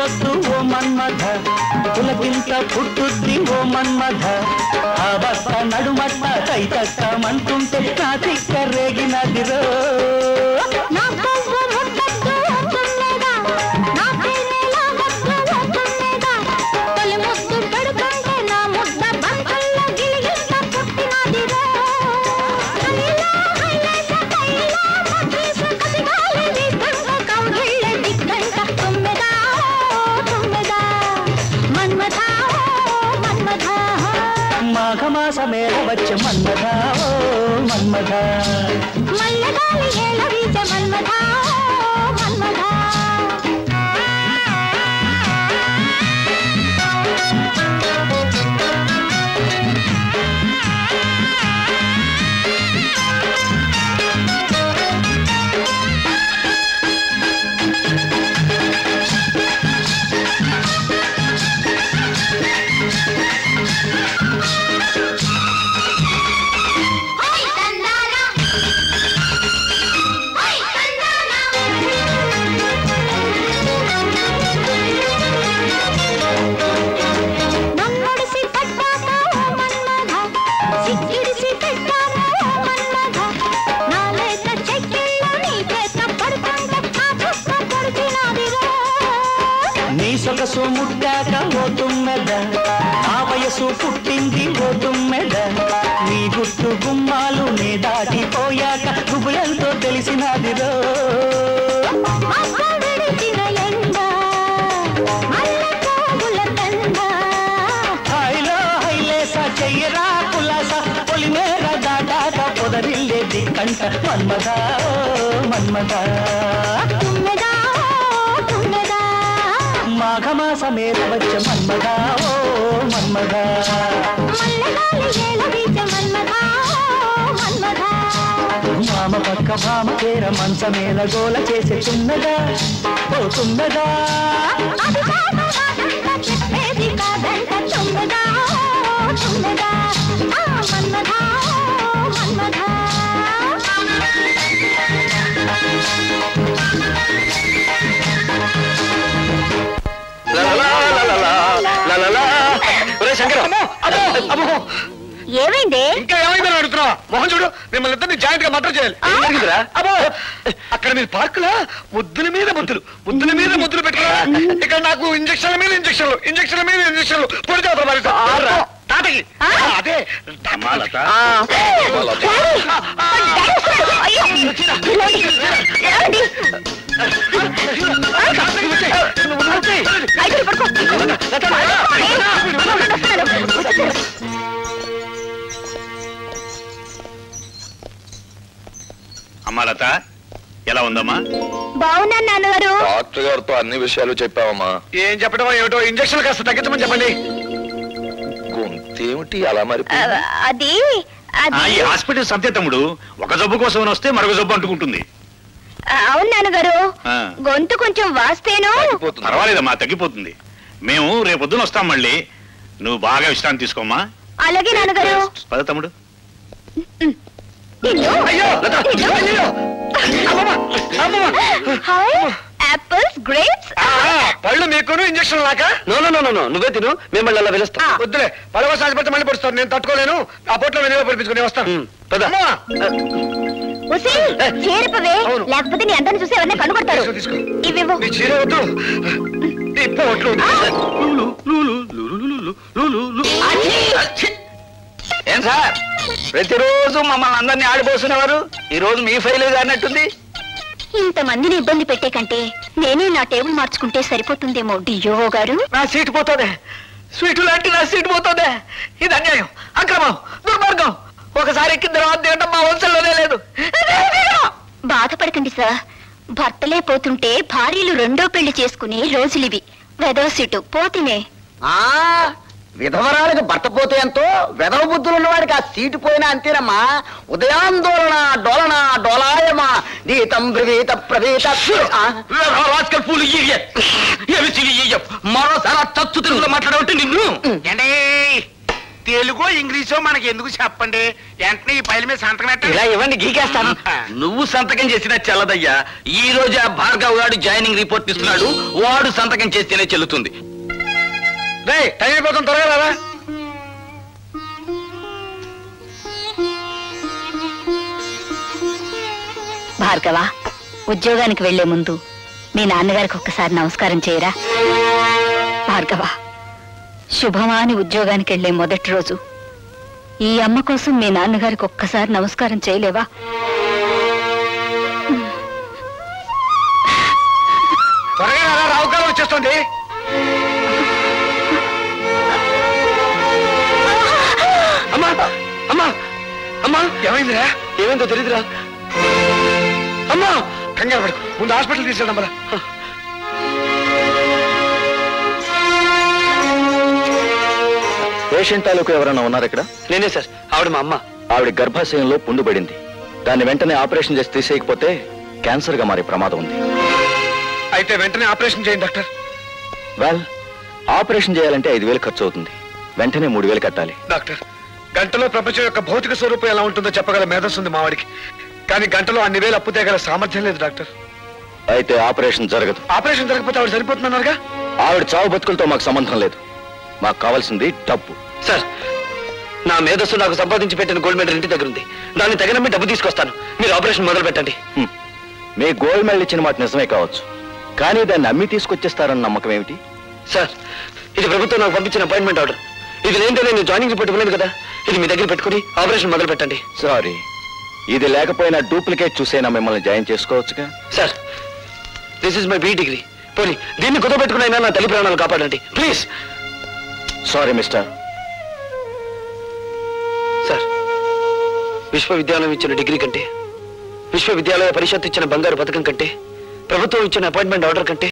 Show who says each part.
Speaker 1: పుట్టొద్దు ఓ మన్మథ పులకింత పుట్టుద్ది ఓ మన్మథ అవస్థ నడుమట్ట తైతక్కమంటుంటే నా తిక్క రేగినదిరో
Speaker 2: నా కవ్వు ముద్దద్దు అంటున్నదా నా పేరేలా వద్దు అంటున్నదా తొలి ముద్దు పెడుతుంటే నా ముద్ద బంకల్లో గిలిగింత పుట్టినదిరా కైలా హైలేస కైలా మధ్యస కసిగాలి వీకంగ కౌగిళ్ళ దిగ్గంట తుమ్మెదా తుమ్మెదా మన్మథా మన్మథా
Speaker 1: మాఘమాసమేళ వచ్చే మన్మథ ఓ మన్మథ
Speaker 2: మల్లగాలి ఏల వీచ మన్మథా మన్మథా హై తందానా హై తందానా నన్నడిసి పట్టాక మన్మథ సిక్కిడిసి పెట్టాను మన్మథ నా లేత చెక్కిళ్ళ నీ చేత పడుతుంటే నా చుక్క పడిచినాదిరా
Speaker 1: నీ సొగసు ముట్టాక ఓ తుమ్మెద ఆ వయసు పుట్టింది ఓ తుమ్మెద నీ గుట్టు గుమ్మాలు నే దాటిపోయాక గుబులంతో తెలిసినదిరో
Speaker 2: అమ్మ విడిచిన ఎండ మల్లె పోగుల దండ
Speaker 1: హాయిలో హైలేస చెయ్యరా కులాస పొలిమేర దాటాక పొదరిల్లేది కంట మన్మద ఓ మన్మద
Speaker 2: తుమ్మెదా తుమ్మెదా
Speaker 1: మాఘమాసమేల వచ్చే మన్మద ఓ మన్మద
Speaker 2: మల్లెగాలి ఏల వీచ మన్మథా మన్మథా
Speaker 1: మామ పక్క భామ పేర మంచమేల గోల చేసే తున్నదా ఓ తున్నదా
Speaker 2: అది కాదు కాదంట చెప్పేది కాదంట తుమ్మెదా తుమ్మెదా ఆ మన్మథా మన్మథా ఏమైంది
Speaker 3: ఇంకా ఏమైందని అడుగుతున్నా మొహం చూడు మిమ్మల్ని ఇద్దరిని జాయింట్ గా మటర్ చేయాలి ఏం జరిగిందిరా? అబ్బో అక్కడ మీరు పార్కులా ముద్దుల మీద ముద్దులు ముద్దుల మీద ముద్దులు పెట్టరా ఇక్కడ నాకు ఇంజక్షన్ల మీద ఇంజక్షన్లు ఇంజక్షన్ల మీద ఇంజక్షన్లు పొడి చేస్తారు మరి తాతకి ఆ, అదే
Speaker 4: అమ్మాలత అమ్మాలత ఎలా ఉందమ్మా
Speaker 2: బాగున్నాను నాన్నగారు
Speaker 5: డాక్టర్ గారితో అన్ని విషయాలు చెప్పావమ్మా
Speaker 3: ఏం చెప్పడం ఏమిటో ఇంజక్షన్ కాస్త తగ్గించమని చెప్పండి
Speaker 5: గొంతేమిటి అలా మరి
Speaker 2: అది
Speaker 4: ఆ,
Speaker 2: అది
Speaker 4: ఈ హాస్పిటల్ సంతే తమ్ముడు ఒక జబ్బు కోసం వస్తే మరొక జబ్బు అంటుకుంటుంది
Speaker 2: అవును నాన్నగారు
Speaker 4: ఆ.
Speaker 2: గొంతు కొంచెం వాస్తేను
Speaker 4: పర్వాలేదమ్మా తగ్గిపోతుంది మేము రేపొద్దున వస్తాం మళ్ళీ నువ్వు బాగా విశ్రాంతి తీసుకోమ్మా
Speaker 2: అలాగే నాన్నగారు
Speaker 4: పద తమ్ముడు
Speaker 2: నిన్ను
Speaker 3: అయ్యో లత, అయ్యో అమ్మమ్మ, అమ్మమ్మ.
Speaker 2: హాయ్ యాపిల్స్ గ్రేప్స్
Speaker 3: ఆ, పళ్ళు మీకును ఇంజక్షన్ లాక
Speaker 6: నో నో నో నో నువ్వే తిను మిమ్మల్ని అలా పిలుస్తా
Speaker 3: వద్దులే పడవ సాధిపడితే మళ్ళీ పొడుస్తారు నేను తట్టుకోలేను ఆ పొట్లో వెనుక పొడిపించుకుని వస్తాను
Speaker 6: ఉమ్, పద.
Speaker 3: అమ్మా,
Speaker 2: ఉసి చేరిపవే
Speaker 3: అవును.
Speaker 2: లేకపోతే నీ అందరిని చూసి ఎవరిని కనుగొడతారు
Speaker 3: తీసుకో, తీసుకో.
Speaker 2: ఇవివ్వు
Speaker 3: నీ చీర వద్దు ఈ పోట్లు
Speaker 6: ఏం సార్ ప్రతిరోజు మమ్మల్ని అందరినీ ఆడిపోస్తున్నవారు ఈ రోజు మీ ఫైల్ అన్నట్టుంది
Speaker 2: ఇంతమందిని ఇబ్బంది పెట్టే కంటే నేనే నా టేబుల్ మార్చుకుంటే సరిపోతుందేమో డియో గారు
Speaker 6: నా సీటు పోతుంది స్వీటు లాంటి నా సీటు పోతుంది ఇది అన్యాయం అక్రమం దుర్మార్గం ఒకసారి ఎక్కిన తర్వాత తినడం మా వంశంలోనే లేదు
Speaker 2: బాధపడకండి సార్ భర్తలే పోతుంటే భార్యలు రెండో పెళ్లి చేసుకునే రోజులివి వెదవ సీటు పోతినే
Speaker 6: ఆ విధవరాలకు భర్త పోతే ఎంతో వెధవ బుద్ధులు ఉన్నవాడికి ఆ సీటు పోయినా అంతేనమ్మా ఉదయాందోళన డోలన డోలాయమా నీతం బ్రవీత ప్రవీత ఆ,
Speaker 4: మరోసారి తచ్చు తిరుగుతూ మాట్లాడవంటే నిన్ను
Speaker 6: ఏండే?
Speaker 7: తెలుగో ఇంగ్లీషో మనకి ఎందుకు చెప్పండి వెంటనే ఈ పైల మీద సంతకం
Speaker 6: ఇలా
Speaker 7: పెట్టండి
Speaker 6: ఇవ్వండి గీకేస్తాను
Speaker 8: నువ్వు సంతకం చేసినా చెల్లదయ్యా ఈ రోజు ఆ భార్గవ్ గారు జాయినింగ్ రిపోర్ట్ ఇస్తున్నాడు వాడు సంతకం చేస్తేనే చెల్లుతుంది
Speaker 3: రే టైం అయిపోతుంది త్వరగా రారా
Speaker 2: భార్గవ ఉద్యోగానికి వెళ్లే ముందు మీ నాన్నగారికి ఒక్కసారి నమస్కారం చేయరా భార్గవ శుభమా అని ఉద్యోగానికి వెళ్లే మొదటి రోజు ఈ అమ్మ కోసం మీ నాన్నగారికి ఒక్కసారి నమస్కారం చేయలేవా
Speaker 3: త్వరగా రారా రావు కాలం వచ్చేస్తుంది అమ్మా అమ్మా అమ్మా ఏమైందిరా ఏమైందో తెలీదురా అమ్మా కంగారు పడుకు ముందు హాస్పిటల్ తీసుకెళ్దాం పద
Speaker 9: పేషెంట్ తాలూకు ఎవరైనా ఉన్నారు ఇక్కడ
Speaker 3: నేనే సార్ ఆవిడ మా అమ్మ
Speaker 9: ఆవిడ గర్భాశయంలో పుండు పడింది దాన్ని వెంటనే ఆపరేషన్ చేసి తీసేయకపోతే క్యాన్సర్ గా మారే ప్రమాదం ఉంది
Speaker 3: అయితే వెంటనే ఆపరేషన్ చేయండి డాక్టర్
Speaker 9: వెల్ ఆపరేషన్ చేయాలంటే ఐదు వేలు ఖర్చు అవుతుంది వెంటనే మూడు వేలు కట్టాలి
Speaker 3: డాక్టర్ గంటలో ప్రపంచం యొక్క భౌతిక స్వరూపం ఎలా ఉంటుందో చెప్పగల మేధస్సు ఉంది మావాడికి కానీ గంటలో అన్ని వేలు అప్పు తేగల సామర్థ్యం లేదు డాక్టర్
Speaker 9: అయితే ఆపరేషన్ జరగదు
Speaker 3: ఆపరేషన్ జరగకపోతే ఆవిడ సరిపోతున్నారుగా
Speaker 9: ఆవిడ చావు బతుకులతో మాకు సంబంధం లేదు మాకు కావాల్సింది డబ్బు
Speaker 3: సార్ నా మేధస్సు నాకు సంపాదించి పెట్టిన గోల్డ్ మెడల్ ఇంటి దగ్గర ఉంది దాన్ని తగినమ్మి డబ్బు తీసుకొస్తాను మీరు ఆపరేషన్ మొదలు పెట్టండి
Speaker 9: హ్మ్. మీ గోల్డ్ మెడల్ ఇచ్చిన మాట నిజమే కావచ్చు కానీ దాన్ని అమ్మి తీసుకొచ్చేస్తారన్న నమ్మకం ఏమిటి
Speaker 3: సార్ ఇది ప్రభుత్వం నాకు పంపించిన అపాయింట్మెంట్ ఆర్డర్ ఇది లేదంటే నేను జాయినింగ్ రిపోర్ట్ ఇవ్వలేదు కదా ఇది మీ దగ్గర పెట్టుకుని ఆపరేషన్ మొదలు పెట్టండి
Speaker 9: సారీ ఇది లేకపోయినా డూప్లికేట్ చూసైనా మిమ్మల్ని జాయిన్ చేసుకోవచ్చుగా
Speaker 3: sir this is my B degree పోనీ దీన్ని కుదపెట్టుకునైనా నా తల్లి ప్రాణాలు కాపాడండి ప్లీజ్
Speaker 9: సారీ మిస్టర్
Speaker 3: సార్ విశ్వవిద్యాలయం ఇచ్చిన డిగ్రీ కంటే విశ్వవిద్యాలయ పరిషత్ ఇచ్చిన బంగారు పథకం కంటే ప్రభుత్వం ఇచ్చిన అపాయింట్మెంట్ ఆర్డర్ కంటే